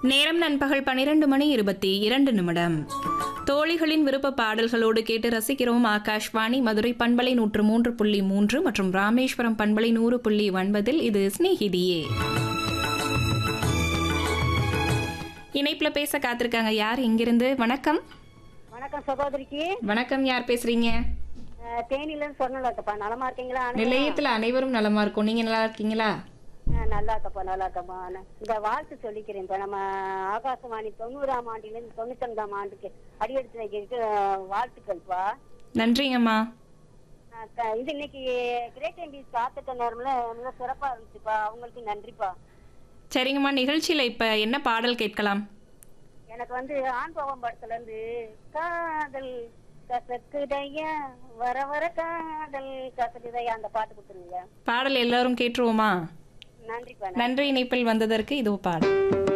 நேரம் நண்பகல் பனிரெண்டு மணி இருபத்தி இரண்டு நிமிடம் தோழிகளின் விருப்ப பாடல்களோடு கேட்டு ரசிக்கிறோம் ஆகாஷ்வாணி மதுரை பண்பலை நூற்று மூன்று புள்ளி மூன்று மற்றும் ராமேஸ்வரம் பண்பலை நூறு புள்ளி ஒன்பதில் இது ஸ்நேகிதியே இணைப்புல பேச காத்திருக்காங்க யார் இங்கிருந்து வணக்கம் வணக்கம் சகோதரிக்கு வணக்கம் யார் பேசுறீங்க அஹ், தேனியில இருந்து சொன்னலாக்கப்பா நலமா இருக்கீங்களா அனு? நிலையத்துல அனைவரும் நலமா இருக்கும் நீங்க நல்லா இருக்கீங்களா அஹ், நல்லா இருக்கப்பா நல்லா இருக்கப்பா நான் இந்த வாழ்த்து சொல்லிக்கிறேன் இப்ப நம்ம ஆகாசவாணி தொண்ணூறாம் ஆண்டுல இருந்து தொண்ணூத்தொன்பதாம் ஆண்டுக்கு அடியெடுத்து வைக்கிறதுக்கு அஹ், வாழ்த்துக்கள்ப்பா நன்றிங்கம்மா அஹ், க- இது இன்னைக்கு கிரேட் எம்பிஸ் காத்துட்ட நேரம்ல மிக சிறப்பா இருந்துச்சுப்பா அவங்களுக்கு நன்றிப்பா சரிங்கம்மா நிகழ்ச்சியில இப்ப என்ன பாடல் கேட்கலாம் எனக்கு வந்து ஆண் பாவம் படத்துல இருந்து காதல் கசக்குதையா வர வர காதல் கசக்குதையா அந்த பாட்டு கொடுத்துருங்க பாடல் எல்லாரும் கேட்டுருவோமா நன்றிப்பா நன்றி இணைப்பில் வந்ததற்கு இதோ பாடல்